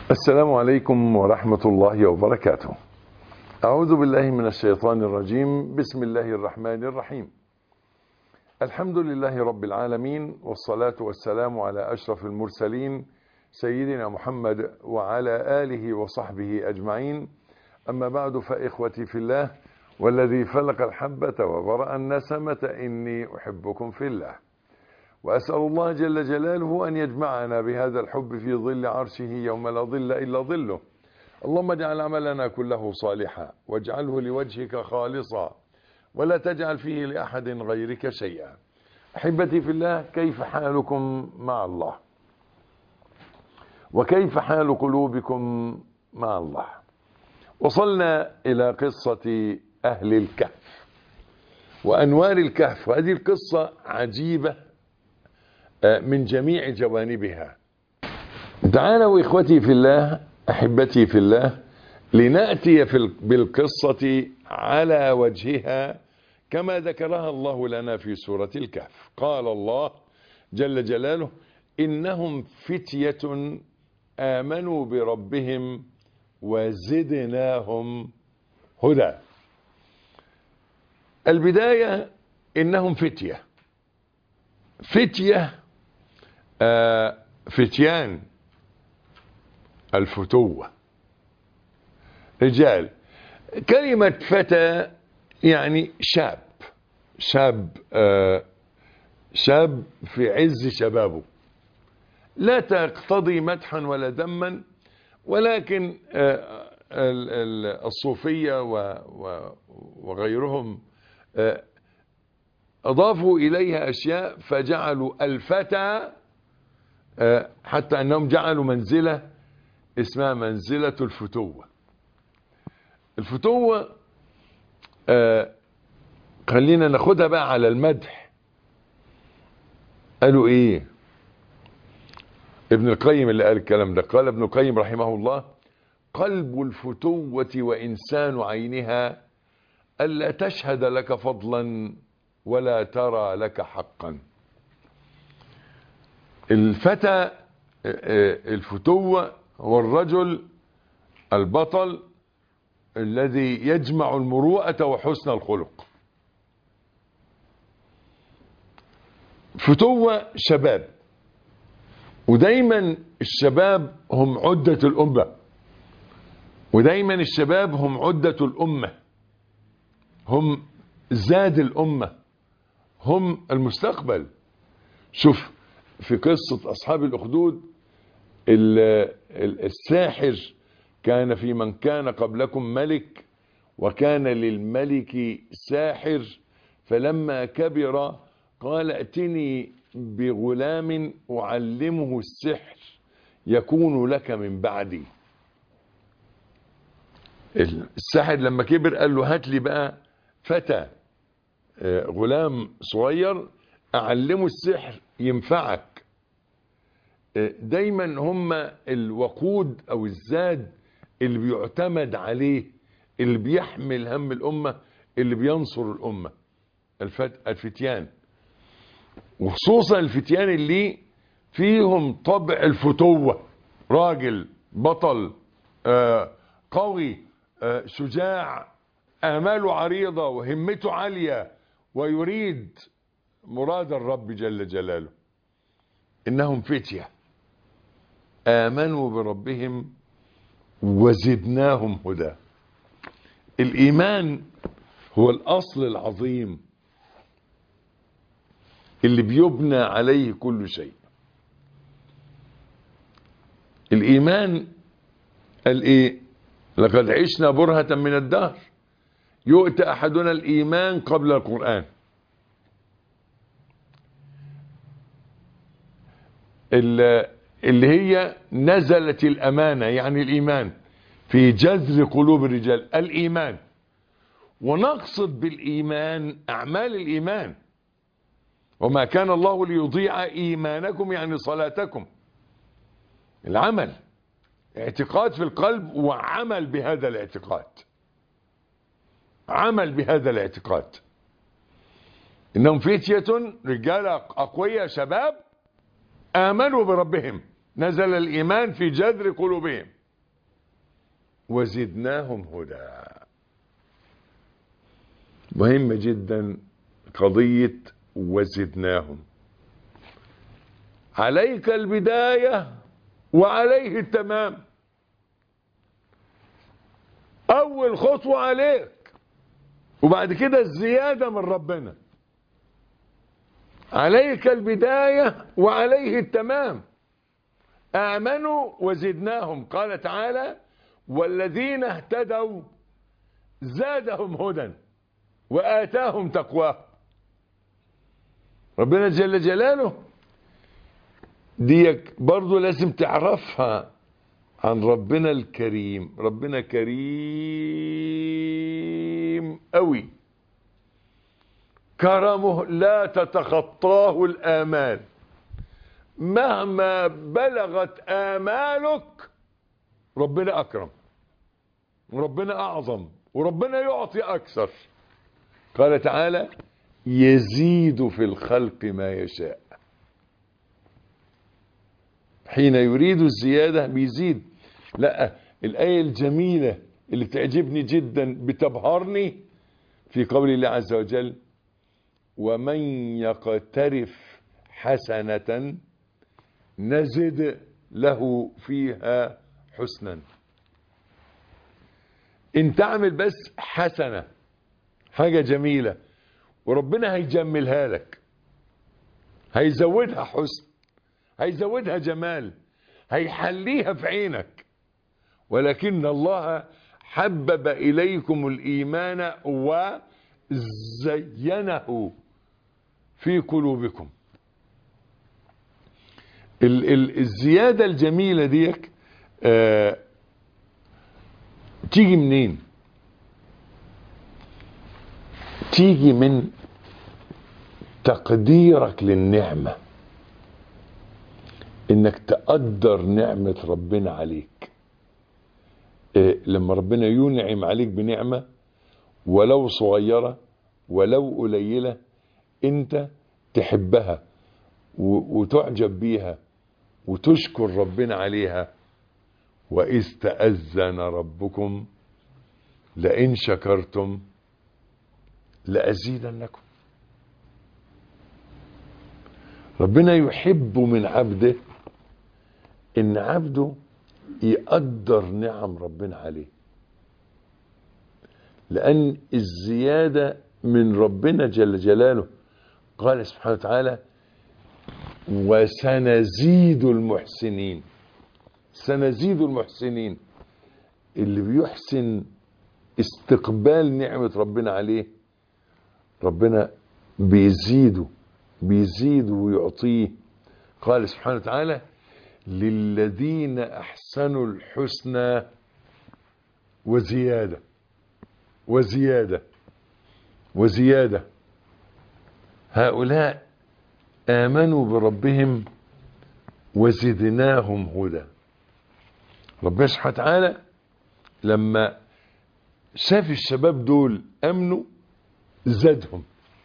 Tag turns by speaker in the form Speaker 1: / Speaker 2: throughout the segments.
Speaker 1: السلام عليكم ورحمة الله وبركاته أعوذ بالله من الشيطان الرجيم بسم الله الرحمن الرحيم الحمد لله رب العالمين والصلاة والسلام على أشرف المرسلين سيدنا محمد وعلى آله وصحبه أجمعين أما بعد فإخوتي في الله والذي فلق الحبة وبرأ النسمة إني أحبكم في الله وأسأل الله جل جلاله أن يجمعنا بهذا الحب في ظل عرشه يوم لا ظل إلا ظله اللهم اجعل عملنا كله صالحا واجعله لوجهك خالصا ولا تجعل فيه لأحد غيرك شيئا أحبتي في الله كيف حالكم مع الله وكيف حال قلوبكم مع الله وصلنا إلى قصة أهل الكهف وأنوار الكهف وهذه القصة عجيبة من جميع جوانبها تعالوا إخوتي في الله أحبتي في الله لنأتي في بالقصة على وجهها كما ذكرها الله لنا في سورة الكهف قال الله جل جلاله إنهم فتية آمنوا بربهم وزدناهم هدى البداية إنهم فتية فتية آه فتيان الفتوة رجال كلمة فتى يعني شاب شاب آه شاب في عز شبابه لا تقتضي مدحا ولا ذما ولكن آه الصوفية وغيرهم أضافوا إليها أشياء فجعلوا الفتى حتى أنهم جعلوا منزلة اسمها منزلة الفتوة الفتوة خلينا ناخدها بقى على المدح قالوا ايه ابن القيم اللي قال الكلام ده قال ابن القيم رحمه الله قلب الفتوة وإنسان عينها ألا تشهد لك فضلا ولا ترى لك حقا الفتى الفتوة هو الرجل البطل الذي يجمع المروءة وحسن الخلق فتوة شباب ودايما الشباب هم عدة الأمة ودايما الشباب هم عدة الأمة هم زاد الأمة هم المستقبل شوف في قصة أصحاب الأخدود الساحر كان في من كان قبلكم ملك وكان للملك ساحر فلما كبر قال ائتني بغلام أعلمه السحر يكون لك من بعدي الساحر لما كبر قال له هات لي بقى فتى غلام صغير أعلمه السحر ينفعك دايما هم الوقود أو الزاد اللي بيعتمد عليه اللي بيحمل هم الأمة اللي بينصر الأمة الفتيان وخصوصا الفتيان اللي فيهم طبع الفتوة راجل بطل آه قوي آه شجاع آماله عريضة وهمته عالية ويريد مراد الرب جل جلاله إنهم فتية آمنوا بربهم وزدناهم هدى الإيمان هو الأصل العظيم اللي بيبنى عليه كل شيء الإيمان قال إيه لقد عشنا برهة من الدهر يؤتى أحدنا الإيمان قبل القرآن اللي هي نزلت الأمانة يعني الإيمان في جذر قلوب الرجال الإيمان ونقصد بالإيمان أعمال الإيمان وما كان الله ليضيع إيمانكم يعني صلاتكم العمل اعتقاد في القلب وعمل بهذا الاعتقاد عمل بهذا الاعتقاد إنهم فتية رجال أقوياء شباب آمنوا بربهم نزل الإيمان في جذر قلوبهم وزدناهم هدى مهمة جدا قضية وزدناهم عليك البداية وعليه التمام أول خطوة عليك وبعد كده الزيادة من ربنا عليك البداية وعليه التمام آمنوا وزدناهم قال تعالى والذين اهتدوا زادهم هدى وآتاهم تقواه ربنا جل جلاله ديك برضو لازم تعرفها عن ربنا الكريم ربنا كريم قوي كرمه لا تتخطاه الآمال مهما بلغت آمالك ربنا أكرم وربنا أعظم وربنا يعطي أكثر قال تعالى يزيد في الخلق ما يشاء حين يريد الزيادة بيزيد لا الآية الجميلة اللي تعجبني جدا بتبهرني في قول الله عز وجل ومن يقترف حسنة نزد له فيها حسنا ان تعمل بس حسنة حاجة جميلة وربنا هيجملها لك هيزودها حسن هيزودها جمال هيحليها في عينك ولكن الله حبب إليكم الإيمان وزينه في قلوبكم ال ال الزيادة الجميلة ديك آه تيجي منين تيجي من تقديرك للنعمة انك تقدر نعمة ربنا عليك إيه لما ربنا ينعم عليك بنعمة ولو صغيرة ولو قليلة انت تحبها وتعجب بيها وتشكر ربنا عليها وإذ تأذن ربكم لئن شكرتم لأزيدنكم ربنا يحب من عبده ان عبده يقدر نعم ربنا عليه لان الزيادة من ربنا جل جلاله قال سبحانه وتعالى وسنزيد المحسنين سنزيد المحسنين اللي بيحسن استقبال نعمة ربنا عليه ربنا بيزيده بيزيد ويعطيه قال سبحانه وتعالى للذين احسنوا الحسنى وزياده وزياده وزياده هؤلاء امنوا بربهم وزدناهم هدى ربنا سبحانه وتعالى لما شاف الشباب دول امنوا زادهم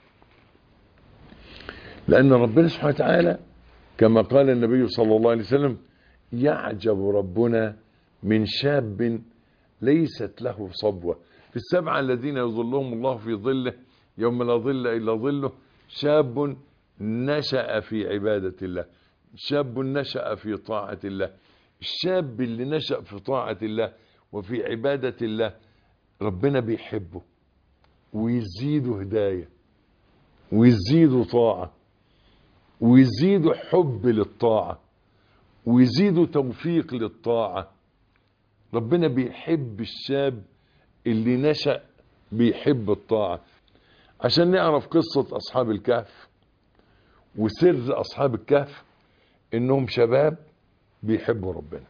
Speaker 1: لأن ربنا سبحانه وتعالى كما قال النبي صلى الله عليه وسلم يعجب ربنا من شاب ليست له صبوة في السبعة الذين يظلهم الله في ظله يوم لا ظل إلا ظله شاب نشأ في عبادة الله شاب نشأ في طاعة الله الشاب اللي نشأ في طاعة الله وفي عبادة الله ربنا بيحبه ويزيده هداية ويزيده طاعة ويزيدوا حب للطاعة ويزيدوا توفيق للطاعة ربنا بيحب الشاب اللي نشأ بيحب الطاعة عشان نعرف قصة أصحاب الكهف وسر أصحاب الكهف إنهم شباب بيحبوا ربنا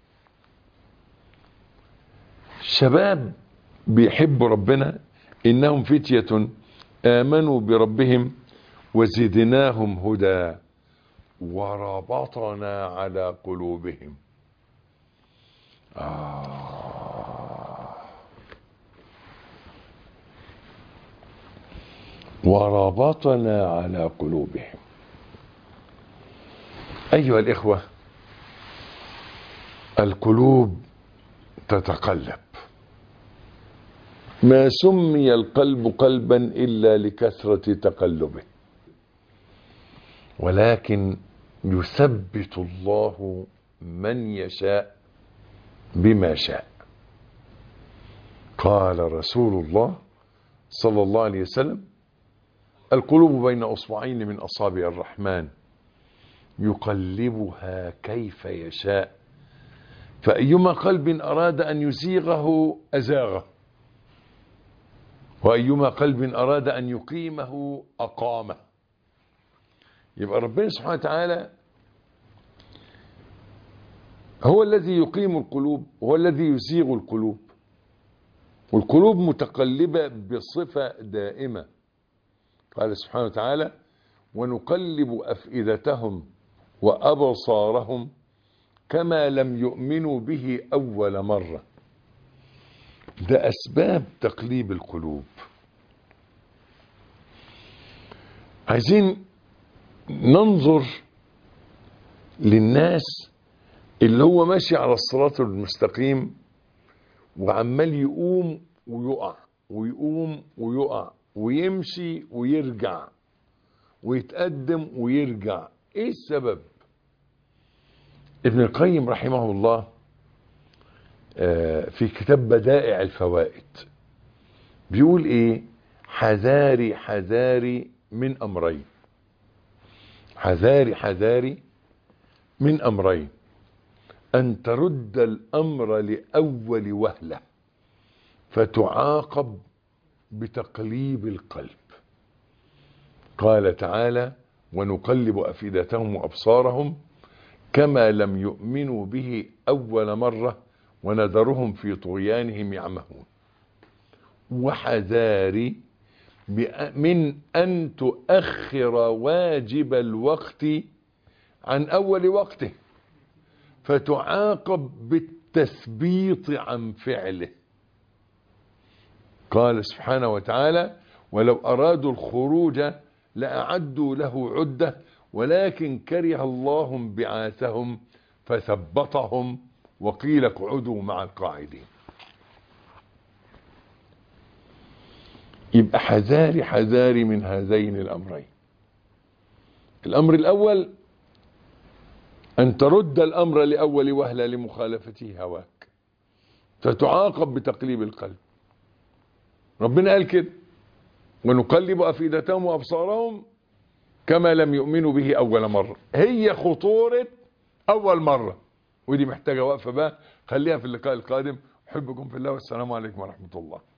Speaker 1: شباب بيحبوا ربنا إنهم فتية آمنوا بربهم وزدناهم هدى وربطنا على قلوبهم آه وربطنا على قلوبهم أيها الإخوة القلوب تتقلب ما سمي القلب قلبا إلا لكثرة تقلبه ولكن يثبت الله من يشاء بما شاء قال رسول الله صلى الله عليه وسلم القلوب بين أصبعين من أصابع الرحمن يقلبها كيف يشاء فأيما قلب أراد أن يزيغه أزاغه وأيما قلب أراد أن يقيمه أقامه يبقى ربنا سبحانه وتعالى هو الذي يقيم القلوب هو الذي يزيغ القلوب والقلوب متقلبة بصفة دائمة قال سبحانه وتعالى ونقلب أفئدتهم وأبصارهم كما لم يؤمنوا به أول مرة ده أسباب تقليب القلوب عايزين ننظر للناس اللي هو ماشي على الصراط المستقيم وعمال يقوم ويقع ويقوم ويقع ويمشي ويرجع ويتقدم ويرجع ايه السبب ابن القيم رحمه الله في كتاب بدائع الفوائد بيقول ايه حذاري حذاري من امرين حذاري حذاري من امرين ان ترد الامر لاول وهله فتعاقب بتقليب القلب قال تعالى ونقلب افئدتهم وابصارهم كما لم يؤمنوا به اول مره ونذرهم في طغيانهم يعمهون وحذاري من أن تؤخر واجب الوقت عن أول وقته فتعاقب بالتثبيط عن فعله قال سبحانه وتعالى ولو أرادوا الخروج لأعدوا له عدة ولكن كره الله بعاثهم فثبطهم وقيل اقعدوا مع القاعدين يبقى حذاري حذاري من هذين الأمرين الأمر الأول أن ترد الأمر لأول وهلة لمخالفته هواك فتعاقب بتقليب القلب ربنا قال كده ونقلب أفئدتهم وأبصارهم كما لم يؤمنوا به أول مرة هي خطورة أول مرة ودي محتاجة وقفة بقى خليها في اللقاء القادم أحبكم في الله والسلام عليكم ورحمة الله